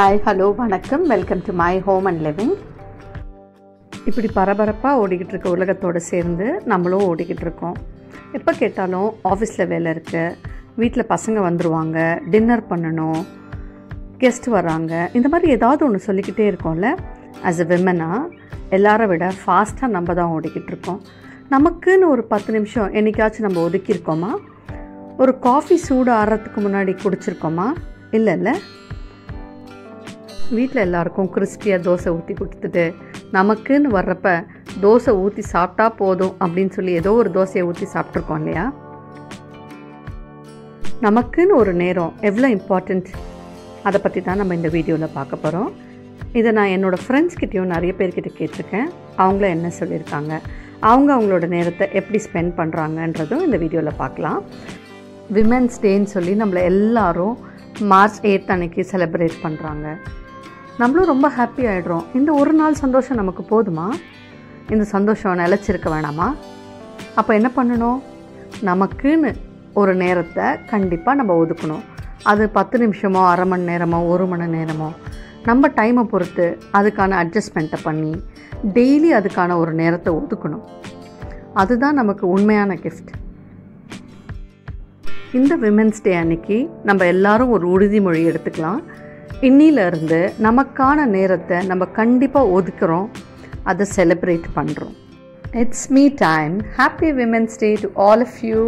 hi hello வணக்கம் welcome to my home and living இப்படி பரபரப்பாக ஓடிக்கிட்டு இருக்க உலகத்தோடு சேர்ந்து நம்மளும் ஓடிக்கிட்டு இருக்கோம் எப்போ கேட்டாலும் ஆஃபீஸில் வேலை இருக்குது வீட்டில் பசங்க வந்துடுவாங்க டின்னர் பண்ணணும் கெஸ்ட் வராங்க இந்த மாதிரி ஏதாவது ஒன்று சொல்லிக்கிட்டே இருக்கோம்ல ஆஸ் எ விமனாக எல்லாரை விட ஃபாஸ்ட்டாக நம்ம தான் ஓடிக்கிட்டு இருக்கோம் நமக்குன்னு ஒரு பத்து நிமிஷம் என்னைக்காச்சும் நம்ம ஒதுக்கியிருக்கோமா ஒரு காஃபி சூடு ஆறுறதுக்கு முன்னாடி குடிச்சிருக்கோமா இல்லை இல்லை வீட்டில் எல்லாருக்கும் கிறிஸ்பியாக தோசை ஊற்றி கொடுத்துட்டு நமக்குன்னு வர்றப்ப தோசை ஊற்றி சாப்பிட்டா போதும் அப்படின்னு சொல்லி ஏதோ ஒரு தோசையை ஊற்றி சாப்பிட்ருக்கோம் இல்லையா நமக்குன்னு ஒரு நேரம் எவ்வளோ இம்பார்ட்டண்ட் அதை பற்றி தான் நம்ம இந்த வீடியோவில் பார்க்க போகிறோம் இதை நான் என்னோடய ஃப்ரெண்ட்ஸ்கிட்டையும் நிறைய பேர்கிட்ட கேட்டிருக்கேன் அவங்கள என்ன சொல்லியிருக்காங்க அவங்க அவங்களோட நேரத்தை எப்படி ஸ்பெண்ட் பண்ணுறாங்கன்றதும் இந்த வீடியோவில் பார்க்கலாம் விமென்ஸ் டேன்னு சொல்லி நம்மளை எல்லாரும் மார்ச் எயித் அன்னைக்கு செலிப்ரேட் பண்ணுறாங்க நம்மளும் ரொம்ப ஹாப்பி ஆகிடுறோம் இந்த ஒரு நாள் சந்தோஷம் நமக்கு போதுமா இந்த சந்தோஷம் நிலச்சிருக்க வேணாமா அப்போ என்ன பண்ணணும் நமக்குன்னு ஒரு நேரத்தை கண்டிப்பாக நம்ம ஒதுக்கணும் அது பத்து நிமிஷமோ அரை மணி நேரமோ ஒரு மணி நேரமோ நம்ம டைமை பொறுத்து அதுக்கான அட்ஜஸ்ட்மெண்ட்டை பண்ணி டெய்லி அதுக்கான ஒரு நேரத்தை ஒதுக்கணும் அதுதான் நமக்கு உண்மையான கிஃப்ட் இந்த விமென்ஸ் டே அன்னைக்கு நம்ம எல்லாரும் ஒரு உறுதிமொழி எடுத்துக்கலாம் இன்னிலிருந்து நமக்கான நேரத்தை நம்ம கண்டிப்பாக ஒதுக்குறோம் அதை செலிப்ரேட் பண்ணுறோம் it's me time happy women's day to all of you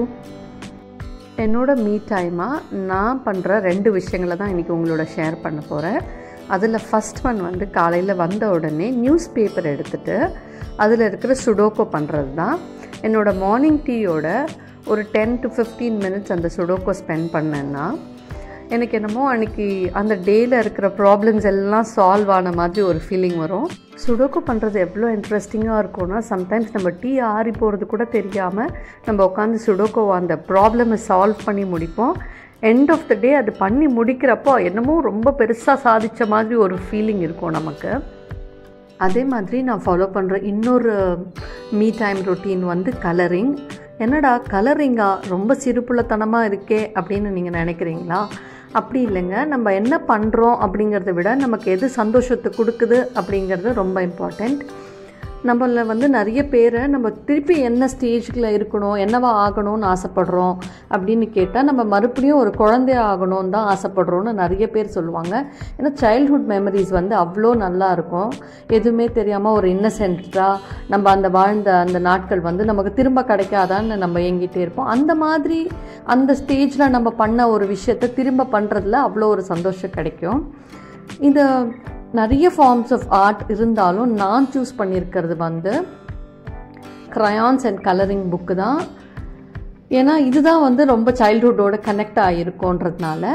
என்னோட மீ டைமாக நான் பண்ணுற ரெண்டு விஷயங்களை தான் இன்றைக்கி உங்களோட ஷேர் பண்ண போகிறேன் அதில் ஃபஸ்ட் ஒன் வந்து காலையில் வந்த உடனே நியூஸ் பேப்பர் எடுத்துகிட்டு அதில் இருக்கிற சுடோக்கோ பண்ணுறது தான் என்னோடய மார்னிங் டீயோட ஒரு டென் டு ஃபிஃப்டீன் மினிட்ஸ் அந்த சுடோக்கோ ஸ்பெண்ட் பண்ணேன்னா எனக்கு என்னமோ அன்றைக்கி அந்த டேயில் இருக்கிற ப்ராப்ளம்ஸ் எல்லாம் சால்வ் ஆன மாதிரி ஒரு ஃபீலிங் வரும் சுடோக்கோ பண்ணுறது எவ்வளோ இன்ட்ரெஸ்டிங்காக இருக்கும்னா சம்டைம்ஸ் நம்ம டீ ஆறி போகிறது கூட தெரியாமல் நம்ம உட்காந்து சுடோக்கோ அந்த ப்ராப்ளமை சால்வ் பண்ணி முடிப்போம் எண்ட் ஆஃப் த டே அது பண்ணி முடிக்கிறப்போ என்னமோ ரொம்ப பெருசாக சாதித்த மாதிரி ஒரு ஃபீலிங் இருக்கும் நமக்கு அதே மாதிரி நான் ஃபாலோ பண்ணுற இன்னொரு மீ டைம் ரொட்டீன் வந்து கலரிங் என்னடா கலரிங்கா ரொம்ப சிறுப்புள்ளத்தனமாக இருக்கே அப்படின்னு நீங்கள் நினைக்கிறீங்களா அப்படி இல்லைங்க நம்ம என்ன பண்ணுறோம் அப்படிங்கிறத விட நமக்கு எது சந்தோஷத்தை கொடுக்குது அப்படிங்கிறது ரொம்ப இம்பார்ட்டண்ட் நம்மள வந்து நிறைய பேரை நம்ம திருப்பி என்ன ஸ்டேஜில் இருக்கணும் என்னவா ஆகணும்னு ஆசைப்படுறோம் அப்படின்னு கேட்டால் நம்ம மறுபடியும் ஒரு குழந்தைய ஆகணும்னு தான் ஆசைப்படுறோன்னு நிறைய பேர் சொல்லுவாங்க ஏன்னா சைல்ட்ஹுட் மெமரிஸ் வந்து அவ்வளோ நல்லா இருக்கும் எதுவுமே தெரியாமல் ஒரு இன்னசென்ட்டாக நம்ம அந்த வாழ்ந்த அந்த நாட்கள் வந்து நமக்கு திரும்ப கிடைக்காதான்னு நம்ம ஏங்கிட்டே இருப்போம் அந்த மாதிரி அந்த ஸ்டேஜில் நம்ம பண்ண ஒரு விஷயத்தை திரும்ப பண்ணுறதுல அவ்வளோ ஒரு சந்தோஷம் கிடைக்கும் இந்த நிறைய ஃபார்ம்ஸ் ஆஃப் ஆர்ட் இருந்தாலும் நான் சூஸ் பண்ணியிருக்கிறது வந்து க்ரையான்ஸ் அண்ட் கலரிங் புக்கு தான் ஏன்னா இதுதான் வந்து ரொம்ப சைல்ட்ஹுட்டோட கனெக்ட் ஆகிருக்கோன்றதுனால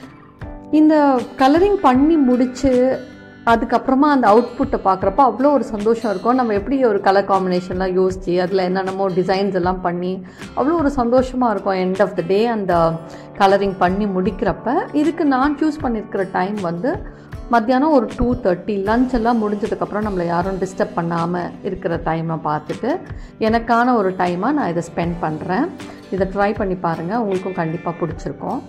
இந்த கலரிங் பண்ணி முடித்து அதுக்கப்புறமா அந்த அவுட்புட்டை பார்க்குறப்ப அவ்வளோ ஒரு சந்தோஷம் இருக்கும் நம்ம எப்படி ஒரு கலர் காம்பினேஷன்லாம் யோசித்து அதில் என்னென்னமோ டிசைன்ஸ் எல்லாம் பண்ணி அவ்வளோ ஒரு சந்தோஷமாக இருக்கும் எண்ட் ஆஃப் த டே அந்த கலரிங் பண்ணி முடிக்கிறப்ப இதுக்கு நான் சூஸ் பண்ணியிருக்கிற டைம் வந்து மத்தியானம் ஒரு டூ தேர்ட்டி லஞ்ச் எல்லாம் முடிஞ்சதுக்கப்புறம் நம்மளை யாரும் டிஸ்டர்ப் பண்ணாமல் இருக்கிற டைமை பார்த்துட்டு எனக்கான ஒரு டைமாக நான் இதை ஸ்பெண்ட் பண்ணுறேன் இதை ட்ரை பண்ணி பாருங்கள் உங்களுக்கும் கண்டிப்பாக பிடிச்சிருக்கும்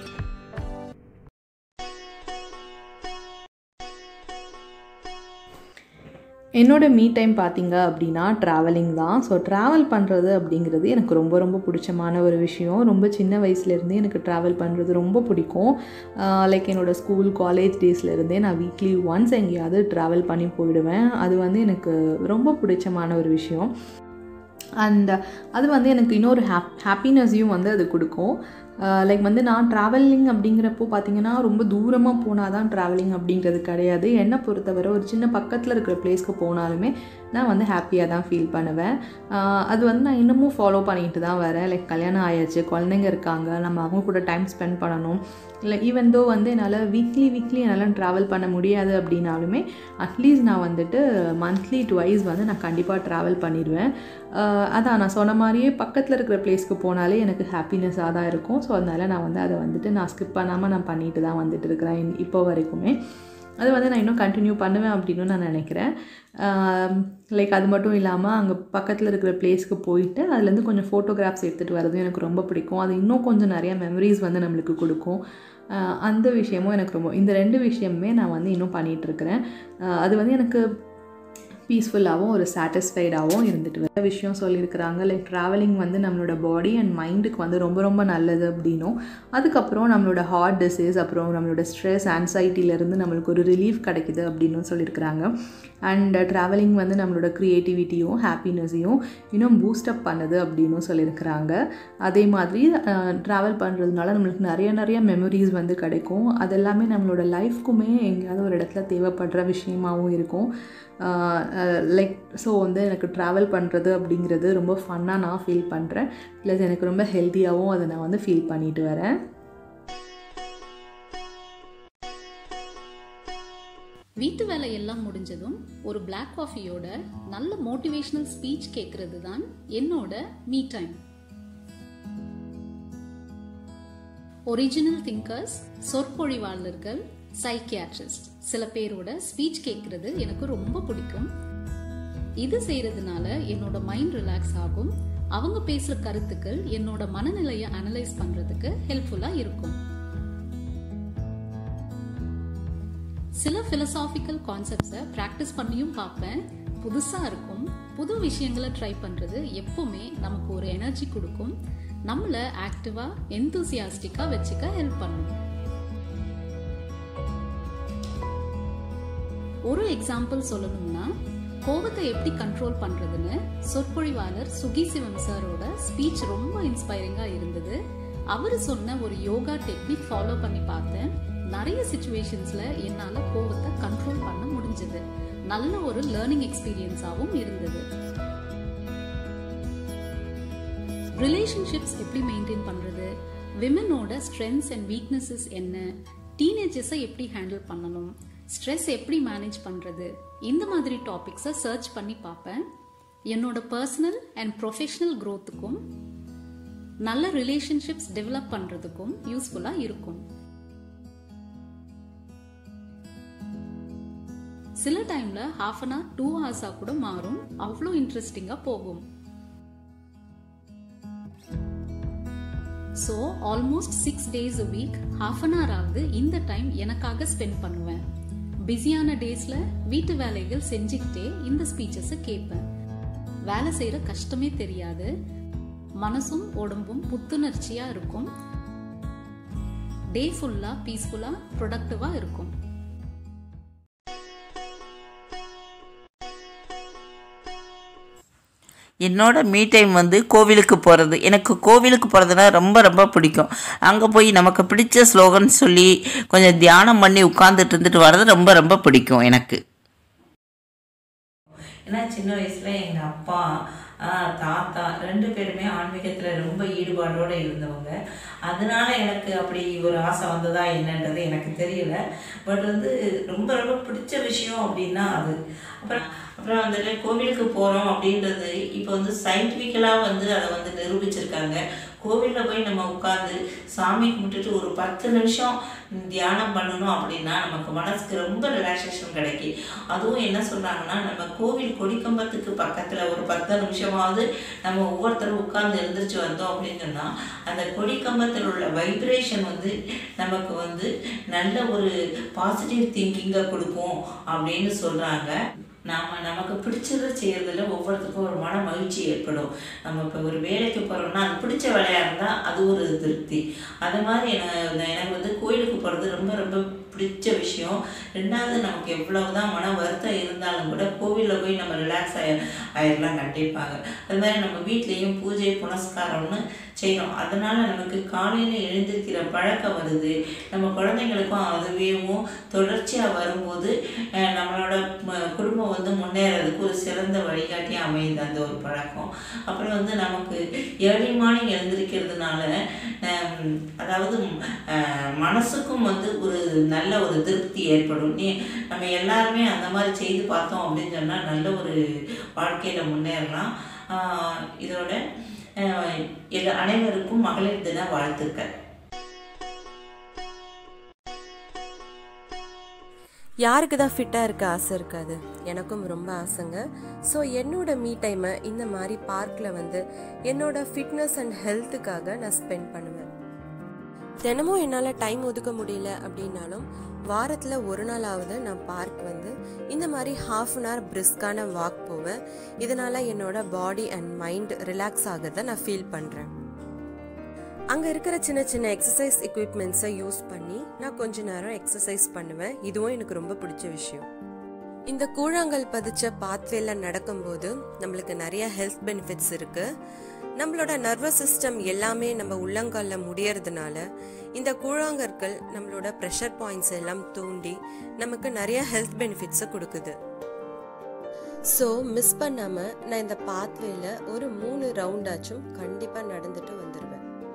என்னோடய மீ டைம் பார்த்தீங்க அப்படின்னா ட்ராவலிங் தான் ஸோ ட்ராவல் பண்ணுறது அப்படிங்கிறது எனக்கு ரொம்ப ரொம்ப பிடிச்சமான ஒரு விஷயம் ரொம்ப சின்ன வயசுலேருந்தே எனக்கு ட்ராவல் பண்ணுறது ரொம்ப பிடிக்கும் லைக் என்னோடய ஸ்கூல் காலேஜ் டேஸ்லேருந்தே நான் வீக்லி ஒன்ஸ் எங்கேயாவது ட்ராவல் பண்ணி போயிடுவேன் அது வந்து எனக்கு ரொம்ப பிடிச்சமான ஒரு விஷயம் அண்ட் அது வந்து எனக்கு இன்னொரு ஹாப் ஹாப்பினஸையும் வந்து அது கொடுக்கும் லைக் வந்து நான் ட்ராவலிங் அப்படிங்கிறப்போ பார்த்தீங்கன்னா ரொம்ப தூரமாக போனால் தான் ட்ராவலிங் அப்படிங்கிறது கிடையாது என்னை பொறுத்தவரை ஒரு சின்ன பக்கத்தில் இருக்கிற பிளேஸ்க்கு போனாலுமே நான் வந்து ஹாப்பியாக தான் ஃபீல் பண்ணுவேன் அது வந்து நான் இன்னமும் ஃபாலோ பண்ணிட்டு தான் வரேன் லைக் கல்யாணம் ஆயாச்சு குழந்தைங்க இருக்காங்க நம்ம அவங்க கூட டைம் ஸ்பெண்ட் பண்ணணும் இல்லை ஈவன் தோ வந்து என்னால் வீக்லி வீக்லி என்னால் ட்ராவல் பண்ண முடியாது அப்படின்னாலுமே அட்லீஸ்ட் நான் வந்துட்டு மந்த்லி டுவைஸ் வந்து நான் கண்டிப்பாக ட்ராவல் பண்ணிடுவேன் அதான் நான் சொன்ன மாதிரியே பக்கத்தில் இருக்கிற பிளேஸ்க்கு போனாலே எனக்கு ஹாப்பினஸ்ஸாக தான் இருக்கும் ஸோ அதனால் நான் வந்து அதை வந்துட்டு நான் ஸ்கிப் பண்ணாமல் நான் பண்ணிட்டு தான் வந்துட்டு இருக்கிறேன் இப்போ வரைக்குமே அது வந்து நான் இன்னும் கண்டினியூ பண்ணுவேன் அப்படின்னு நான் நினைக்கிறேன் லைக் அது மட்டும் இல்லாமல் அங்கே பக்கத்தில் இருக்கிற பிளேஸ்க்கு போயிட்டு அதுலேருந்து கொஞ்சம் ஃபோட்டோகிராஃப்ஸ் எடுத்துகிட்டு வரதும் எனக்கு ரொம்ப பிடிக்கும் அது இன்னும் கொஞ்சம் நிறையா மெமரிஸ் வந்து நம்மளுக்கு கொடுக்கும் ஆஹ் அந்த விஷயமும் எனக்கு ரொம்ப இந்த ரெண்டு விஷயமுமே நான் வந்து இன்னும் பண்ணிகிட்ருக்கிறேன் அது வந்து எனக்கு பீஸ்ஃபுல்லாகவும் ஒரு சாட்டிஸ்ஃபைடாகவும் இருந்துட்டு வர விஷயம் சொல்லியிருக்கிறாங்க லைக் ட்ராவலிங் வந்து நம்மளோட பாடி அண்ட் மைண்டுக்கு வந்து ரொம்ப ரொம்ப நல்லது அப்படின்னும் அதுக்கப்புறம் நம்மளோட ஹார்ட் டிசீஸ் அப்புறம் நம்மளோட ஸ்ட்ரெஸ் ஆன்சைட்டிலேருந்து நம்மளுக்கு ஒரு ரிலீஃப் கிடைக்குது அப்படின்னு சொல்லியிருக்கிறாங்க அண்ட் ட்ராவலிங் வந்து நம்மளோட க்ரியேட்டிவிட்டியும் ஹாப்பினஸையும் இன்னும் பூஸ்டப் பண்ணுது அப்படின்னும் சொல்லியிருக்கிறாங்க அதே மாதிரி ட்ராவல் பண்ணுறதுனால நம்மளுக்கு நிறைய நிறைய மெமரிஸ் வந்து கிடைக்கும் அதெல்லாமே நம்மளோட லைஃப்க்குமே எங்கேயாவது ஒரு இடத்துல தேவைப்படுற விஷயமாகவும் இருக்கும் லைக் ஸோ வந்து எனக்கு ட்ராவல் பண்ணுறது அப்படிங்கிறது ரொம்ப ஃபன்னாக நான் ஃபீல் பண்ணுறேன் ப்ளஸ் எனக்கு ரொம்ப ஹெல்த்தியாகவும் அதை நான் வந்து ஃபீல் பண்ணிட்டு வரேன் வீட்டு வேலை எல்லாம் முடிஞ்சதும் ஒரு பிளாக் காஃபியோட நல்ல மோட்டிவேஷனல் ஸ்பீச் கேட்கறது தான் என்னோட மீ டைம் ஒரிஜினல் திங்கர்ஸ் சொற்பொழிவாளர்கள் சைக்கியாட்ரிஸ்ட் சில பேரோட ஸ்பீச் கேட்கறது எனக்கு ரொம்ப பிடிக்கும் இது செய்யறதுனால என்னோட மைண்ட் ரிலாக்ஸ் ஆகும் அவங்க பேசுற கருத்துக்கள் என்னோட மனநிலையை அனலைஸ் பண்றதுக்கு ஹெல்ப்ஃபுல்லா இருக்கும் சில philosophical கான்செப்ட்ஸை ப்ராக்டிஸ் பண்ணியும் பார்ப்பேன் புதுசாக இருக்கும் புது விஷயங்களை ட்ரை பண்ணுறது எப்பவுமே நமக்கு ஒரு எனர்ஜி கொடுக்கும் நம்மளை ஆக்டிவாக எந்தூசியாஸ்டிக்காக வச்சுக்க ஹெல்ப் பண்ணும் ஒரு எக்ஸாம்பிள் சொல்லணும்னா கோபத்தை எப்படி கண்ட்ரோல் பண்றதுன்னு சொற்பொழிவாளர் சுகி சிவம் சாரோட ஸ்பீச் ரொம்ப இன்ஸ்பைரிங்கா இருந்தது அவர் சொன்ன ஒரு யோகா டெக்னிக் ஃபாலோ பண்ணி பார்த்தேன் நிறைய சுச்சுவேஷன்ஸ்ல என்னால கோபத்தை கண்ட்ரோல் பண்ண முடிஞ்சது நல்ல ஒரு லேர்னிங் எக்ஸ்பீரியன்ஸாகவும் இருந்தது ரிலேஷன்ஷிப்ஸ் எப்படி மெயின்டைன் பண்றது விமனோட ஸ்ட்ரென்த்ஸ் அண்ட் வீக்னஸஸ் என்ன டீனேஜர்ஸை எப்படி ஹேண்டில் பண்ணணும் ஸ்ட்ரெஸ் எப்படி மேனேஜ் பண்றது இந்த மாதிரி டாபிக்ஸை சர்ச் பண்ணி பார்ப்பேன் என்னோட பர்சனல் அண்ட் ப்ரொஃபஷனல் க்ரோத்துக்கும் நல்ல ரிலேஷன்ஷிப்ஸ் டெவலப் பண்றதுக்கும் யூஸ்ஃபுல்லா இருக்கும் சில டைம்ல ஹாஃப் அன் ஹவர் டூ ஹவர்ஸா கூட மாறும் அவ்வளோ இன்ட்ரெஸ்டிங்கா போகும் so almost six days a week half an hour ஆகுது இந்த டைம் எனக்காக ஸ்பெண்ட் பண்ணுவேன் பிஸியான டேஸ்ல வீட்டு வேலைகள் செஞ்சுக்கிட்டே இந்த ஸ்பீச்சஸை கேட்பேன் வேலை செய்யற கஷ்டமே தெரியாது மனசும் உடம்பும் புத்துணர்ச்சியா இருக்கும் டே ஃபுல்லா பீஸ்ஃபுல்லா ப்ரொடக்டிவா இருக்கும் என்னோட மீ டைம் வந்து கோவிலுக்கு போகிறது எனக்கு கோவிலுக்கு போகிறதுனா ரொம்ப ரொம்ப பிடிக்கும் அங்கே போய் நமக்கு பிடிச்ச ஸ்லோகன் சொல்லி கொஞ்சம் தியானம் பண்ணி உட்காந்துட்டு இருந்துட்டு வர்றது ரொம்ப ரொம்ப பிடிக்கும் எனக்கு ஏன்னா சின்ன வயசில் எங்கள் அப்பா ஆ, தாத்தா ரெண்டு பேருமே ஆன்மீகத்தில் ரொம்ப ஈடுபாடோடு இருந்தவங்க அதனால எனக்கு அப்படி ஒரு ஆசை வந்ததா என்னன்றது எனக்கு தெரியல பட் வந்து ரொம்ப ரொம்ப பிடிச்ச விஷயம் அப்படின்னா அது அப்புறம் அப்புறம் வந்துட்டு கோவிலுக்கு போகிறோம் அப்படின்றது இப்போ வந்து சயின்டிஃபிக்கலாக வந்து அதை வந்து நிரூபிச்சிருக்காங்க கோவிலில் போய் நம்ம உட்காந்து சாமி கும்பிட்டுட்டு ஒரு பத்து நிமிஷம் தியானம் பண்ணணும் அப்படின்னா நமக்கு மனசுக்கு ரொம்ப ரிலாக்ஸேஷன் கிடைக்கும் அதுவும் என்ன சொல்கிறாங்கன்னா நம்ம கோவில் கொடிக்கம்பத்துக்கு பக்கத்தில் ஒரு பத்து நிமிஷமாவது நம்ம ஒவ்வொருத்தரும் உட்கார்ந்து எழுந்திரிச்சு வந்தோம் அப்படின்னு சொன்னால் அந்த கொடிக்கம்பத்தில் உள்ள வைப்ரேஷன் வந்து நமக்கு வந்து நல்ல ஒரு பாசிட்டிவ் திங்கிங்கை கொடுக்கும் அப்படின்னு சொல்கிறாங்க நாம் நமக்கு பிடிச்சதை செய்கிறதுல ஒவ்வொருத்தருக்கும் ஒரு மன மகிழ்ச்சி ஏற்படும் நம்ம இப்போ ஒரு வேலைக்கு போகிறோம்னா அது பிடிச்ச வேலையாக இருந்தால் அது ஒரு திருப்தி அது மாதிரி எனக்கு எனக்கு வந்து கோயிலுக்கு போகிறது ரொம்ப ரொம்ப பிடிச்ச விஷயம் ரெண்டாவது நமக்கு எவ்வளவுதான் மன வருத்தம் இருந்தாலும் கூட கோவிலில் போய் நம்ம ரிலாக்ஸ் ஆகி ஆயிடலாம் கண்டிப்பாங்க அது மாதிரி நம்ம வீட்லேயும் பூஜை புனஸ்காரம்னு செய்யணும் அதனால நமக்கு காலையில் எழுந்திருக்கிற பழக்கம் வருது நம்ம குழந்தைங்களுக்கும் அதுவேவும் தொடர்ச்சியாக வரும்போது அஹ், நம்மளோட ம- குடும்பம் வந்து முன்னேறதுக்கு ஒரு சிறந்த வழிகாட்டியாக அமையுது அந்த ஒரு பழக்கம் அப்புறம் வந்து நமக்கு ஏர்லி மார்னிங் எழுந்திருக்கிறதுனால ஹம், அதாவது அஹ், மனசுக்கும் வந்து ஒரு நல்ல ஒரு திருப்தி ஏற்படும் நீ நம்ம எல்லாருமே அந்த மாதிரி செய்து பார்த்தோம் அப்படின்னு சொன்னால் நல்ல ஒரு வாழ்க்கையில் முன்னேறலாம் ஆஹ், இதோட அஹ், எல்லா அனைவருக்கும் மகளிர் தின வாழ்த்துக்கள் யாருக்கு தான் ஃபிட்டாக இருக்க ஆசை இருக்காது எனக்கும் ரொம்ப ஆசைங்க ஸோ என்னோட மீ டைமை இந்த மாதிரி பார்க்கில் வந்து என்னோட ஃபிட்னஸ் அண்ட் ஹெல்த்துக்காக நான் ஸ்பெண்ட் பண்ணுவேன் தினமும் என்னால் டைம் ஒதுக்க முடியல அப்படின்னாலும் வாரத்தில் ஒரு நாளாவது நான் பார்க் வந்து இந்த மாதிரி ஹாஃப் அன் ஹவர் பிரிஸ்கான வாக் போவேன் இதனால் என்னோட பாடி அண்ட் மைண்ட் ரிலாக்ஸ் ஆகிறத நான் ஃபீல் பண்ணுறேன் அங்கே இருக்கிற சின்ன சின்ன எக்ஸசைஸ் எக்யூப்மெண்ட்ஸை யூஸ் பண்ணி நான் கொஞ்ச நேரம் எக்ஸசைஸ் பண்ணுவேன் இதுவும் எனக்கு ரொம்ப பிடிச்ச விஷயம் இந்த கூழாங்கல் பதிச்ச பாத்வேல நடக்கும்போது நம்மளுக்கு நிறைய ஹெல்த் பெனிஃபிட்ஸ் இருக்கு நம்மளோட நர்வஸ் சிஸ்டம் எல்லாமே நம்ம உள்ளங்கால்ல முடியறதுனால இந்த கூழாங்கற்கள் நம்மளோட ப்ரெஷர் பாயிண்ட்ஸ் எல்லாம் தூண்டி நமக்கு நிறைய ஹெல்த் பெனிஃபிட்ஸை கொடுக்குது ஸோ மிஸ் பண்ணாம நான் இந்த பாத்வேல ஒரு மூணு ரவுண்டாச்சும் கண்டிப்பாக நடந்துட்டு வந்துடுவேன்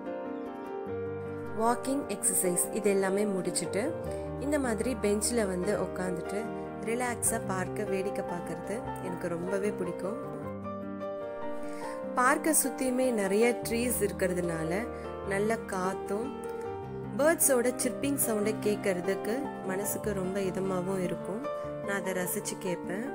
வாக்கிங் எக்ஸசைஸ் இது எல்லாமே முடிச்சுட்டு இந்த மாதிரி பெஞ்சில் வந்து உட்காந்துட்டு ரிலாக்ஸாக பார்க்க வேடிக்கை பார்க்கறது எனக்கு ரொம்பவே பிடிக்கும் பார்க்கை சுற்றியுமே நிறைய ட்ரீஸ் இருக்கிறதுனால நல்ல காற்றும் பேர்ட்ஸோட சிர்பிங் சவுண்டை கேட்கறதுக்கு மனசுக்கு ரொம்ப இதமாகவும் இருக்கும் நான் அதை ரசித்து கேட்பேன்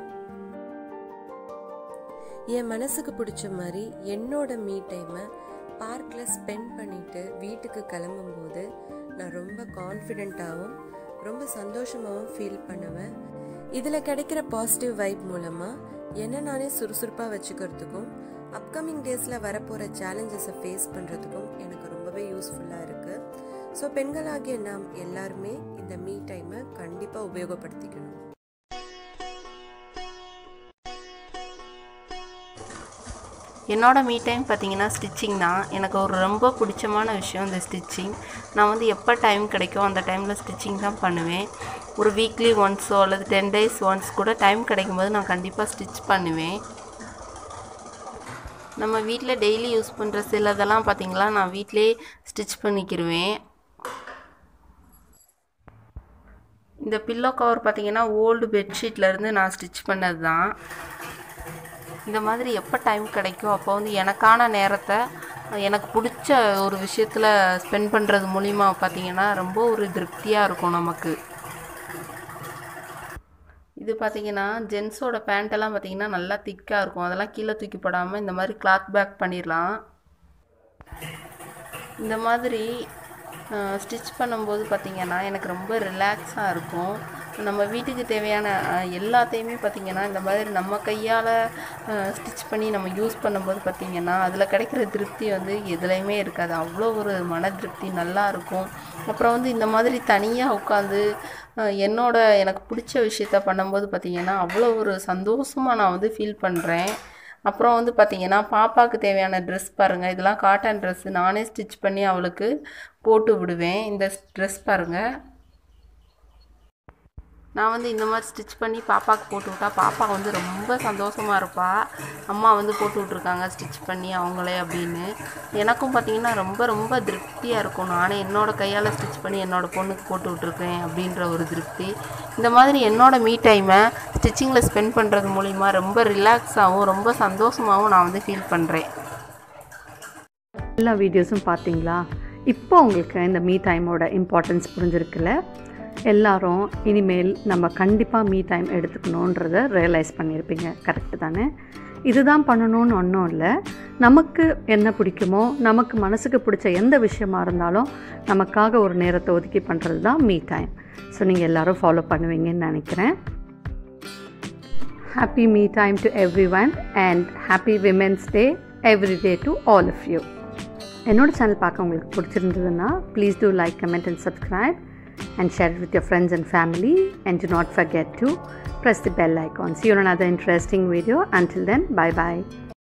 என் மனசுக்கு பிடிச்ச மாதிரி என்னோட மீ டைமை பார்க்கில் ஸ்பெண்ட் பண்ணிட்டு வீட்டுக்கு கிளம்பும்போது நான் ரொம்ப கான்ஃபிடெண்ட்டாகவும் ரொம்ப சந்தோஷமாகவும் ஃபீல் பண்ணுவேன் இதில் கிடைக்கிற பாசிட்டிவ் வைப் மூலமாக என்ன நானே சுறுசுறுப்பாக வச்சுக்கிறதுக்கும் அப்கமிங் டேஸில் வரப்போகிற சேலஞ்சஸை ஃபேஸ் பண்ணுறதுக்கும் எனக்கு ரொம்பவே யூஸ்ஃபுல்லாக இருக்குது ஸோ பெண்களாகிய நாம் எல்லாருமே இந்த மீ டைமை கண்டிப்பாக உபயோகப்படுத்திக்கணும் என்னோட மீ டைம் பார்த்தீங்கன்னா ஸ்டிச்சிங் தான் எனக்கு ஒரு ரொம்ப பிடிச்சமான விஷயம் இந்த ஸ்டிச்சிங் நான் வந்து எப்போ டைம் கிடைக்கும் அந்த டைமில் ஸ்டிச்சிங் தான் பண்ணுவேன் ஒரு வீக்லி ஒன்ஸோ அல்லது டென் டேஸ் ஒன்ஸ் கூட டைம் கிடைக்கும்போது நான் கண்டிப்பாக ஸ்டிச் பண்ணுவேன் நம்ம வீட்டில் டெய்லி யூஸ் பண்ணுற சிலதெல்லாம் பார்த்தீங்களா நான் வீட்டிலே ஸ்டிச் பண்ணிக்கிருவேன் இந்த பில்லோ கவர் பார்த்தீங்கன்னா ஓல்டு பெட்ஷீட்லேருந்து நான் ஸ்டிச் பண்ணது தான் இந்த மாதிரி எப்போ டைம் கிடைக்கும் அப்போ வந்து எனக்கான நேரத்தை எனக்கு பிடிச்ச ஒரு விஷயத்தில் ஸ்பெண்ட் பண்ணுறது மூலிமா பார்த்தீங்கன்னா ரொம்ப ஒரு திருப்தியாக இருக்கும் நமக்கு இது பார்த்தீங்கன்னா ஜென்ஸோட பேண்ட்டெல்லாம் பார்த்தீங்கன்னா நல்லா திக்காக இருக்கும் அதெல்லாம் கீழே தூக்கி போடாமல் இந்த மாதிரி கிளாத் பேக் பண்ணிடலாம் இந்த மாதிரி ஸ்டிச் பண்ணும்போது பார்த்திங்கன்னா எனக்கு ரொம்ப ரிலாக்ஸாக இருக்கும் நம்ம வீட்டுக்கு தேவையான அஹ், எல்லாத்தையுமே பார்த்திங்கன்னா இந்த மாதிரி நம்ம கையால் ஸ்டிச் பண்ணி நம்ம யூஸ் பண்ணும்போது பார்த்திங்கன்னா அதில் கிடைக்கிற திருப்தி வந்து எதுலேயுமே இருக்காது அவ்வளோ ஒரு மன திருப்தி நல்லா இருக்கும் அப்புறம் வந்து இந்த மாதிரி தனியாக உட்காந்து என்னோட எனக்கு பிடிச்ச விஷயத்த பண்ணும்போது பார்த்திங்கன்னா அவ்வளோ ஒரு சந்தோஷமாக நான் வந்து ஃபீல் பண்ணுறேன் அப்புறம் வந்து பார்த்திங்கன்னா பாப்பாவுக்கு தேவையான ட்ரெஸ் பாருங்கள் இதெல்லாம் காட்டன் ட்ரெஸ்ஸு நானே ஸ்டிச் பண்ணி அவளுக்கு போட்டு விடுவேன் இந்த ட்ரெஸ் பாருங்கள் நான் வந்து இந்த மாதிரி ஸ்டிச் பண்ணி பாப்பாவுக்கு போட்டு விட்டா பாப்பா வந்து ரொம்ப சந்தோஷமாக இருப்பா அம்மா வந்து போட்டு விட்ருக்காங்க ஸ்டிச் பண்ணி அவங்களே அப்படின்னு எனக்கும் பார்த்திங்கன்னா ரொம்ப ரொம்ப திருப்தியாக இருக்கும் நானே என்னோடய கையால் ஸ்டிச் பண்ணி என்னோடய பொண்ணுக்கு போட்டு விட்ருக்கேன் அப்படின்ற ஒரு திருப்தி இந்த மாதிரி என்னோட மீ டைமை ஸ்டிச்சிங்கில் ஸ்பெண்ட் பண்ணுறது மூலிமா ரொம்ப ரிலாக்ஸாகவும் ரொம்ப சந்தோஷமாகவும் நான் வந்து ஃபீல் பண்ணுறேன் எல்லா வீடியோஸும் பார்த்தீங்களா இப்போ உங்களுக்கு இந்த மீ டைமோட இம்பார்ட்டன்ஸ் புரிஞ்சிருக்குல்ல எல்லாரும் இனிமேல் நம்ம கண்டிப்பாக மீ டைம் எடுத்துக்கணுன்றத ரியலைஸ் பண்ணியிருப்பீங்க கரெக்டு தானே இதுதான் பண்ணணும்னு ஒன்றும் இல்லை நமக்கு என்ன பிடிக்குமோ நமக்கு மனசுக்கு பிடிச்ச எந்த விஷயமா இருந்தாலும் நமக்காக ஒரு நேரத்தை ஒதுக்கி பண்ணுறது தான் மீ டைம் ஸோ நீங்கள் எல்லோரும் ஃபாலோ பண்ணுவீங்கன்னு நினைக்கிறேன் happy me time to everyone and happy women's day every day to all of you என்னோட சேனல் பார்க்க உங்களுக்கு பிடிச்சிருந்ததுன்னா please do like comment and subscribe and share it with your friends and family and do not forget to press the bell icon see you on another interesting video until then bye bye